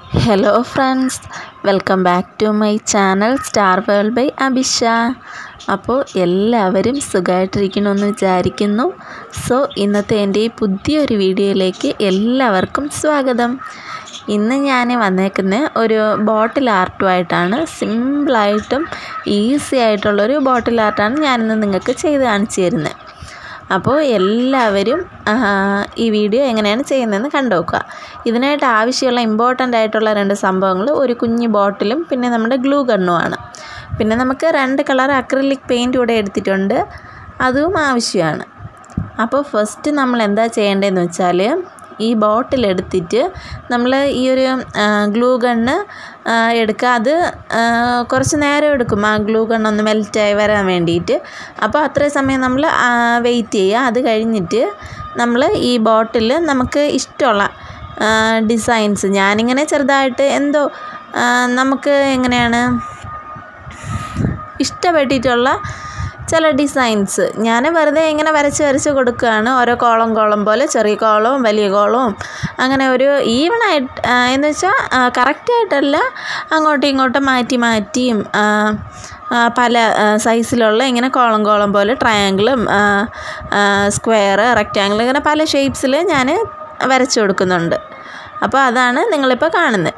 hello friends welcome back to my channel star world by Abhisha അപ്പോൾ എല്ലാവരും സുഖമായിട്ടിരിക്കണമെന്ന് വിചാരിക്കുന്നു so ഇന്നത്തെ എൻ്റെ ഈ പുതിയൊരു വീഡിയോയിലേക്ക് എല്ലാവർക്കും സ്വാഗതം ഇന്ന് ഞാൻ വന്നേക്കുന്ന ഒരു ബോട്ടിൽ ആർട്ടുമായിട്ടാണ് സിമ്പിളായിട്ടും ഈസി ആയിട്ടുള്ളൊരു ബോട്ടിൽ ആർട്ടാണ് ഞാനിന്ന് നിങ്ങൾക്ക് ചെയ്ത് കാണിച്ചു തരുന്നത് അപ്പോൾ എല്ലാവരും ഈ വീഡിയോ എങ്ങനെയാണ് ചെയ്യുന്നതെന്ന് കണ്ടു നോക്കുക ഇതിനായിട്ട് ആവശ്യമുള്ള ഇമ്പോർട്ടൻ്റ് ആയിട്ടുള്ള രണ്ട് സംഭവങ്ങൾ ഒരു കുഞ്ഞ് ബോട്ടിലും പിന്നെ നമ്മുടെ ഗ്ലൂ ഗണ്ണുമാണ് പിന്നെ നമുക്ക് രണ്ട് കളർ അക്രിലിക് പെയിൻറ്റ് കൂടെ എടുത്തിട്ടുണ്ട് അതും ആവശ്യമാണ് അപ്പോൾ ഫസ്റ്റ് നമ്മൾ എന്താ ചെയ്യേണ്ടതെന്ന് വെച്ചാൽ ഈ ബോട്ടിൽ എടുത്തിട്ട് നമ്മൾ ഈ ഒരു ഗ്ലൂ ഗണ്ണ് എടുക്കുക അത് കുറച്ച് നേരം എടുക്കും ആ ഗ്ലൂ ഗണ്ണൊന്ന് മെൽറ്റായി വരാൻ വേണ്ടിയിട്ട് അപ്പോൾ അത്രയും സമയം നമ്മൾ വെയിറ്റ് ചെയ്യുക അത് കഴിഞ്ഞിട്ട് നമ്മൾ ഈ ബോട്ടിൽ നമുക്ക് ഇഷ്ടമുള്ള ഡിസൈൻസ് ഞാനിങ്ങനെ ചെറുതായിട്ട് എന്തോ നമുക്ക് എങ്ങനെയാണ് ഇഷ്ടപ്പെട്ടിട്ടുള്ള ചില ഡിസൈൻസ് ഞാൻ വെറുതെ ഇങ്ങനെ വരച്ച് വരച്ച് കൊടുക്കുകയാണ് ഓരോ കോളം കോളം പോലെ ചെറിയ കോളവും വലിയ കോളവും അങ്ങനെ ഒരു ഈവണായിട്ട് എന്ന് വെച്ചാൽ കറക്റ്റായിട്ടല്ല അങ്ങോട്ടും ഇങ്ങോട്ടും മാറ്റി മാറ്റിയും പല സൈസിലുള്ള ഇങ്ങനെ കോളം കോളം പോലെ ട്രയാങ്കിളും സ്ക്വയർ റെക്റ്റാങ്കിൾ ഇങ്ങനെ പല ഷേപ്സിൽ ഞാൻ വരച്ചു കൊടുക്കുന്നുണ്ട് അപ്പോൾ അതാണ് നിങ്ങളിപ്പോൾ കാണുന്നത്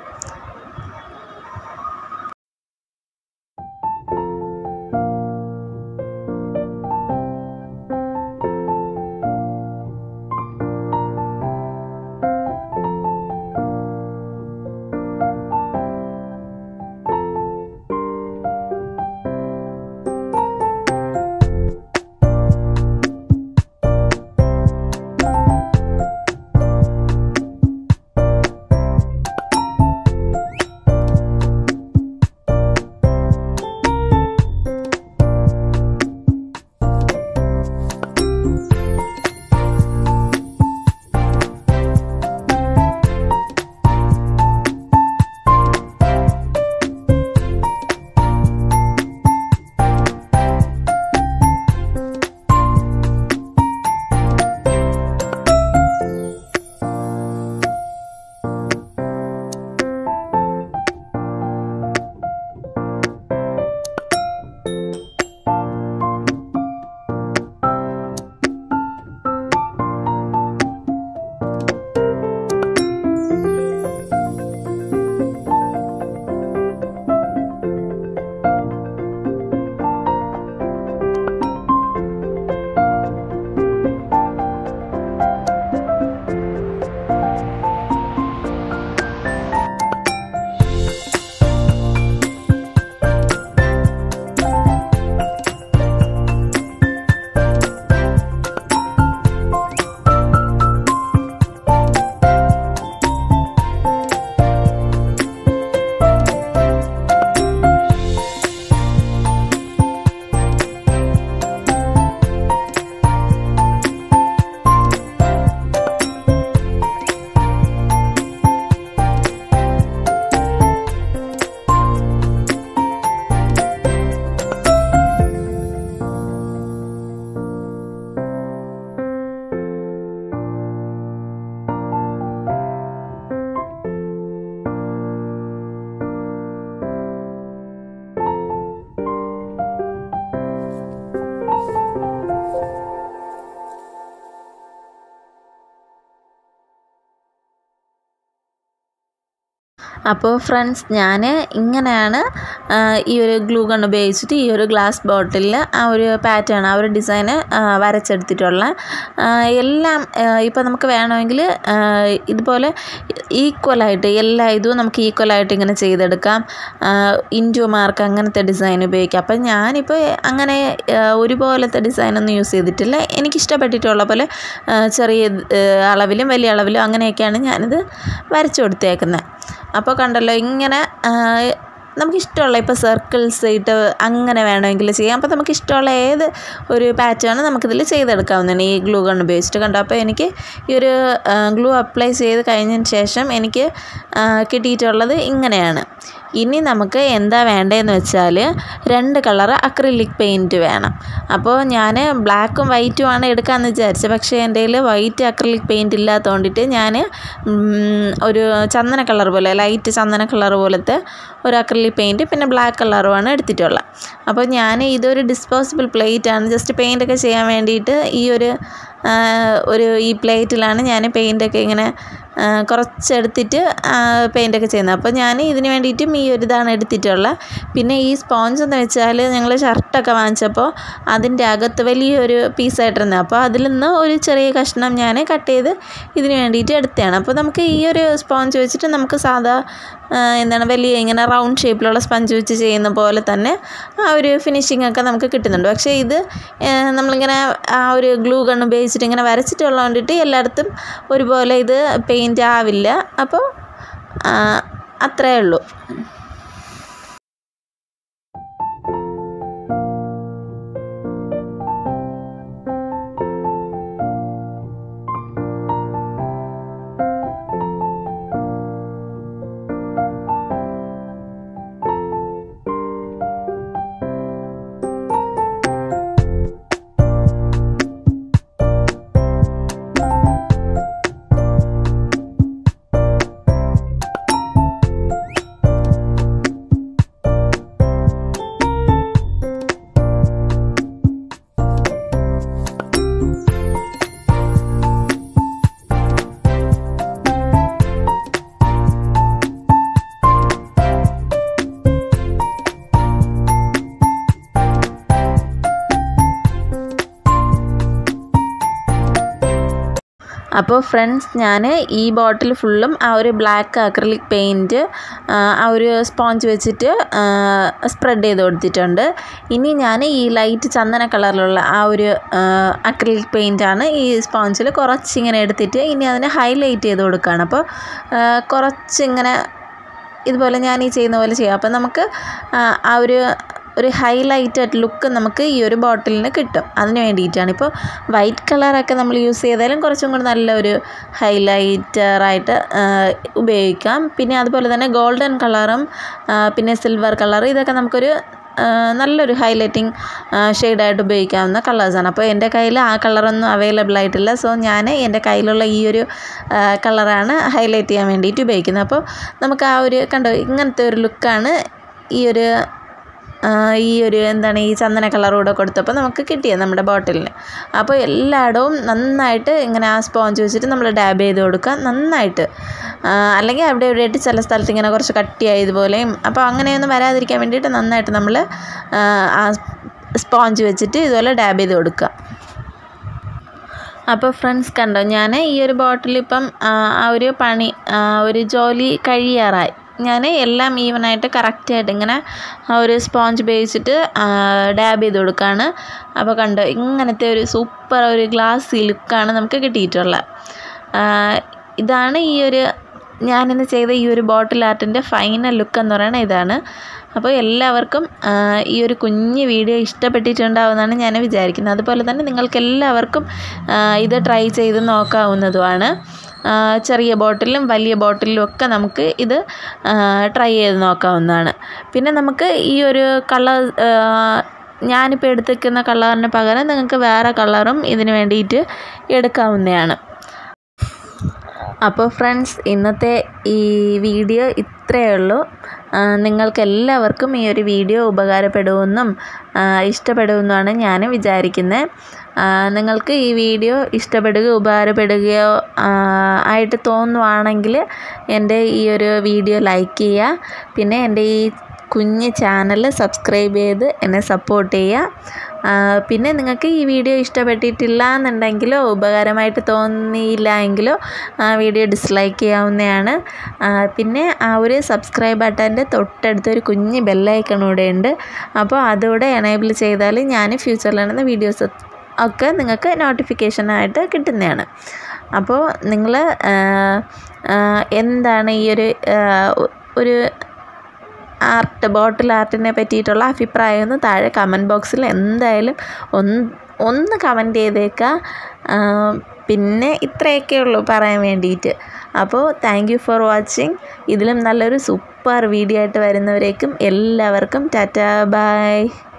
അപ്പോൾ ഫ്രണ്ട്സ് ഞാൻ ഇങ്ങനെയാണ് ഈ ഒരു ഗ്ലൂ ഗൺ ഉപയോഗിച്ചിട്ട് ഈ ഒരു ഗ്ലാസ് ബോട്ടിലിൽ ആ ഒരു പാറ്റേൺ ആ ഒരു ഡിസൈന് വരച്ചെടുത്തിട്ടുള്ള എല്ലാം ഇപ്പോൾ നമുക്ക് വേണമെങ്കിൽ ഇതുപോലെ ഈക്വലായിട്ട് എല്ലാ ഇതും നമുക്ക് ഈക്വലായിട്ട് ഇങ്ങനെ ചെയ്തെടുക്കാം ഇൻറ്റു മാർക്ക് അങ്ങനത്തെ ഡിസൈൻ ഉപയോഗിക്കാം അപ്പം ഞാനിപ്പോൾ അങ്ങനെ ഒരുപോലത്തെ ഡിസൈനൊന്നും യൂസ് ചെയ്തിട്ടില്ല എനിക്കിഷ്ടപ്പെട്ടിട്ടുള്ള പോലെ ചെറിയ അളവിലും വലിയ അളവിലും അങ്ങനെയൊക്കെയാണ് ഞാനിത് വരച്ചു കൊടുത്തേക്കുന്നത് അപ്പോൾ കണ്ടല്ലോ ഇങ്ങനെ നമുക്കിഷ്ടമുള്ള ഇപ്പോൾ സർക്കിൾസ് ഇട്ട് അങ്ങനെ വേണമെങ്കിൽ ചെയ്യാം അപ്പോൾ നമുക്ക് ഇഷ്ടമുള്ള ഏത് ഒരു പാറ്റേൺ നമുക്കിതിൽ ചെയ്തെടുക്കാവുന്നതാണ് ഈ ഗ്ലൂ ഗൺ ഉപയോഗിച്ചിട്ട് കണ്ടോ അപ്പോൾ എനിക്ക് ഈ ഒരു ഗ്ലൂ അപ്ലൈ ചെയ്ത് കഴിഞ്ഞതിന് ശേഷം എനിക്ക് കിട്ടിയിട്ടുള്ളത് ഇങ്ങനെയാണ് ഇനി നമുക്ക് എന്താ വേണ്ടതെന്ന് വെച്ചാൽ രണ്ട് കളർ അക്രിലിക് പെയിൻറ്റ് വേണം അപ്പോൾ ഞാൻ ബ്ലാക്കും വൈറ്റും ആണ് എടുക്കാമെന്ന് വിചാരിച്ചത് പക്ഷേ എൻ്റെ കയ്യിൽ വൈറ്റ് അക്രിലിക് പെയിൻറ്റ് ഇല്ലാത്തതുകൊണ്ടിട്ട് ഞാൻ ഒരു ചന്ദന കളർ പോലെ ലൈറ്റ് ചന്ദന കളർ പോലത്തെ ഒരു അക്രിലിക് പെയിൻറ്റ് പിന്നെ ബ്ലാക്ക് കളറുമാണ് എടുത്തിട്ടുള്ളത് അപ്പോൾ ഞാൻ ഇതൊരു ഡിസ്പോസിബിൾ പ്ലേറ്റ് ആണ് ജസ്റ്റ് പെയിൻ്റൊക്കെ ചെയ്യാൻ വേണ്ടിയിട്ട് ഈ ഒരു ഒരു ഈ പ്ലേറ്റിലാണ് ഞാൻ പെയിൻ്റൊക്കെ ഇങ്ങനെ കുറച്ചെടുത്തിട്ട് പെയിൻ്റൊക്കെ ചെയ്യുന്നത് അപ്പോൾ ഞാൻ ഇതിന് വേണ്ടിയിട്ടും ഈ ഒരു ഇതാണ് എടുത്തിട്ടുള്ളത് പിന്നെ ഈ സ്പോഞ്ച് എന്ന് വെച്ചാൽ ഞങ്ങൾ ഷർട്ടൊക്കെ വാങ്ങിച്ചപ്പോൾ അതിൻ്റെ അകത്ത് വലിയൊരു പീസായിട്ടിരുന്നത് അപ്പോൾ അതിൽ നിന്ന് ഒരു ചെറിയ കഷ്ണം ഞാൻ കട്ട് ചെയ്ത് ഇതിന് വേണ്ടിയിട്ട് എടുത്തതാണ് അപ്പോൾ നമുക്ക് ഈ ഒരു സ്പോഞ്ച് വെച്ചിട്ട് നമുക്ക് സാധാ എന്താണ് വലിയ ഇങ്ങനെ റൗണ്ട് ഷേപ്പിലുള്ള സ്പഞ്ച് വെച്ച് ചെയ്യുന്ന പോലെ തന്നെ ആ ഒരു ഫിനിഷിംഗ് ഒക്കെ നമുക്ക് കിട്ടുന്നുണ്ട് പക്ഷേ ഇത് നമ്മളിങ്ങനെ ആ ഒരു ഗ്ലൂ ഗൺ ഉപയോഗിച്ചിട്ട് ഇങ്ങനെ വരച്ചിട്ടുള്ളത് കൊണ്ടിട്ട് എല്ലായിടത്തും ഒരുപോലെ ഇത് പെയിൻറ്റ് ആവില്ല അപ്പോൾ അത്രയേ ഉള്ളൂ അപ്പോൾ ഫ്രണ്ട്സ് ഞാൻ ഈ ബോട്ടിൽ ഫുള്ളും ആ ഒരു ബ്ലാക്ക് അക്രലിക് പെയിൻറ്റ് ആ ഒരു സ്പോഞ്ച് വെച്ചിട്ട് സ്പ്രെഡ് ചെയ്ത് കൊടുത്തിട്ടുണ്ട് ഇനി ഞാൻ ഈ ലൈറ്റ് ചന്ദന കളറിലുള്ള ആ ഒരു അക്രലിക് പെയിൻറ്റാണ് ഈ സ്പോഞ്ചിൽ കുറച്ചിങ്ങനെ എടുത്തിട്ട് ഇനി അതിനെ ഹൈലൈറ്റ് ചെയ്ത് കൊടുക്കുകയാണ് അപ്പോൾ കുറച്ചിങ്ങനെ ഇതുപോലെ ഞാൻ ഈ ചെയ്യുന്ന പോലെ ചെയ്യാം അപ്പോൾ നമുക്ക് ആ ഒരു ഒരു ഹൈലൈറ്റഡ് ലുക്ക് നമുക്ക് ഈ ഒരു ബോട്ടിലിന് കിട്ടും അതിന് വേണ്ടിയിട്ടാണ് ഇപ്പോൾ വൈറ്റ് കളറൊക്കെ നമ്മൾ യൂസ് ചെയ്താലും കുറച്ചും കൂടി നല്ലൊരു ഹൈലൈറ്ററായിട്ട് ഉപയോഗിക്കാം പിന്നെ അതുപോലെ തന്നെ ഗോൾഡൻ കളറും പിന്നെ സിൽവർ കളർ ഇതൊക്കെ നമുക്കൊരു നല്ലൊരു ഹൈലൈറ്റിങ് ഷെയ്ഡായിട്ട് ഉപയോഗിക്കാവുന്ന കളേഴ്സാണ് അപ്പോൾ എൻ്റെ കയ്യിൽ ആ കളറൊന്നും അവൈലബിൾ ആയിട്ടില്ല സോ ഞാൻ എൻ്റെ കയ്യിലുള്ള ഈ ഒരു കളറാണ് ഹൈലൈറ്റ് ചെയ്യാൻ വേണ്ടിയിട്ട് ഉപയോഗിക്കുന്നത് അപ്പോൾ നമുക്ക് ആ ഒരു കണ്ടോ ഇങ്ങനത്തെ ഒരു ലുക്കാണ് ഈ ഒരു ഈ ഒരു എന്താണ് ഈ ചന്ദന കളറൂടെ കൊടുത്തപ്പോൾ നമുക്ക് കിട്ടിയത് നമ്മുടെ ബോട്ടിലിന് അപ്പോൾ എല്ലായിടവും നന്നായിട്ട് ഇങ്ങനെ ആ സ്പോഞ്ച് വെച്ചിട്ട് നമ്മൾ ഡാബ് ചെയ്ത് കൊടുക്കുക നന്നായിട്ട് അല്ലെങ്കിൽ അവിടെ ഇവിടെയായിട്ട് ചില സ്ഥലത്ത് ഇങ്ങനെ കുറച്ച് കട്ടിയായതുപോലെയും അപ്പോൾ അങ്ങനെയൊന്നും വരാതിരിക്കാൻ വേണ്ടിയിട്ട് നന്നായിട്ട് നമ്മൾ ആ സ്പോഞ്ച് വെച്ചിട്ട് ഇതുപോലെ ഡാബ് ചെയ്ത് കൊടുക്കുക അപ്പോൾ ഫ്രണ്ട്സ് കണ്ടോ ഞാൻ ഈ ഒരു ബോട്ടിൽ ഇപ്പം ആ ഒരു പണി ഒരു ജോലി കഴിയാറായി ഞാൻ എല്ലാം ഈവനായിട്ട് കറക്റ്റായിട്ട് ഇങ്ങനെ ആ ഒരു സ്പോഞ്ച് ഉപയോഗിച്ചിട്ട് ഡാബ് ചെയ്ത് കൊടുക്കുകയാണ് അപ്പോൾ കണ്ടോ ഇങ്ങനത്തെ ഒരു സൂപ്പർ ഒരു ഗ്ലാസ് ലുക്കാണ് നമുക്ക് കിട്ടിയിട്ടുള്ളത് ഇതാണ് ഈ ഒരു ഞാനിന്ന് ചെയ്ത ഈ ഒരു ബോട്ടിൽ ആർട്ടിൻ്റെ ഫൈനൽ ലുക്ക് എന്ന് പറയുന്നത് ഇതാണ് അപ്പോൾ എല്ലാവർക്കും ഈ ഒരു കുഞ്ഞ് വീഡിയോ ഇഷ്ടപ്പെട്ടിട്ടുണ്ടാവുമെന്നാണ് ഞാൻ വിചാരിക്കുന്നത് അതുപോലെ തന്നെ നിങ്ങൾക്ക് എല്ലാവർക്കും ഇത് ട്രൈ ചെയ്ത് നോക്കാവുന്നതുമാണ് ചെറിയ ബോട്ടിലും വലിയ ബോട്ടിലും ഒക്കെ നമുക്ക് ഇത് ട്രൈ ചെയ്ത് നോക്കാവുന്നതാണ് പിന്നെ നമുക്ക് ഈ ഒരു കളർ ഞാനിപ്പോൾ എടുത്തേക്കുന്ന കളറിന് പകരം നിങ്ങൾക്ക് വേറെ കളറും ഇതിന് വേണ്ടിയിട്ട് എടുക്കാവുന്നതാണ് അപ്പോൾ ഫ്രണ്ട്സ് ഇന്നത്തെ ഈ വീഡിയോ ഇത്രയേ ഉള്ളൂ നിങ്ങൾക്ക് എല്ലാവർക്കും ഈ ഒരു വീഡിയോ ഉപകാരപ്പെടുമെന്നും ഇഷ്ടപ്പെടുമെന്നാണ് ഞാൻ വിചാരിക്കുന്നത് നിങ്ങൾക്ക് ഈ വീഡിയോ ഇഷ്ടപ്പെടുകയോ ഉപകാരപ്പെടുകയോ ആയിട്ട് തോന്നുവാണെങ്കിൽ എൻ്റെ ഈ ഒരു വീഡിയോ ലൈക്ക് ചെയ്യുക പിന്നെ എൻ്റെ ഈ കുഞ്ഞ് ചാനൽ സബ്സ്ക്രൈബ് ചെയ്ത് എന്നെ സപ്പോർട്ട് ചെയ്യുക പിന്നെ നിങ്ങൾക്ക് ഈ വീഡിയോ ഇഷ്ടപ്പെട്ടിട്ടില്ല എന്നുണ്ടെങ്കിലോ ഉപകാരമായിട്ട് തോന്നിയില്ല എങ്കിലോ ആ വീഡിയോ ഡിസ്ലൈക്ക് ചെയ്യാവുന്നതാണ് പിന്നെ ആ ഒരു സബ്സ്ക്രൈബ് ബട്ടൻ്റെ തൊട്ടടുത്ത് ഒരു കുഞ്ഞ് ബെല്ലൈക്കൺ കൂടെ ഉണ്ട് അപ്പോൾ അതുകൂടെ എനേബിൾ ചെയ്താൽ ഞാൻ ഫ്യൂച്ചറിലിടുന്ന വീഡിയോസ് ഒക്കെ നിങ്ങൾക്ക് നോട്ടിഫിക്കേഷനായിട്ട് കിട്ടുന്നതാണ് അപ്പോൾ നിങ്ങൾ എന്താണ് ഈ ഒരു ഒരു ആർട്ട് ബോട്ടിൽ ആർട്ടിനെ പറ്റിയിട്ടുള്ള അഭിപ്രായം ഒന്ന് താഴെ കമൻറ്റ് ബോക്സിൽ എന്തായാലും ഒന്ന് ഒന്ന് കമൻറ്റ് ചെയ്തേക്കുക പിന്നെ ഇത്രയൊക്കെ ഉള്ളൂ പറയാൻ വേണ്ടിയിട്ട് അപ്പോൾ താങ്ക് യു ഫോർ വാച്ചിങ് ഇതിലും നല്ലൊരു സൂപ്പർ വീഡിയോ ആയിട്ട് വരുന്നവരേക്കും എല്ലാവർക്കും ടാറ്റാ ബൈ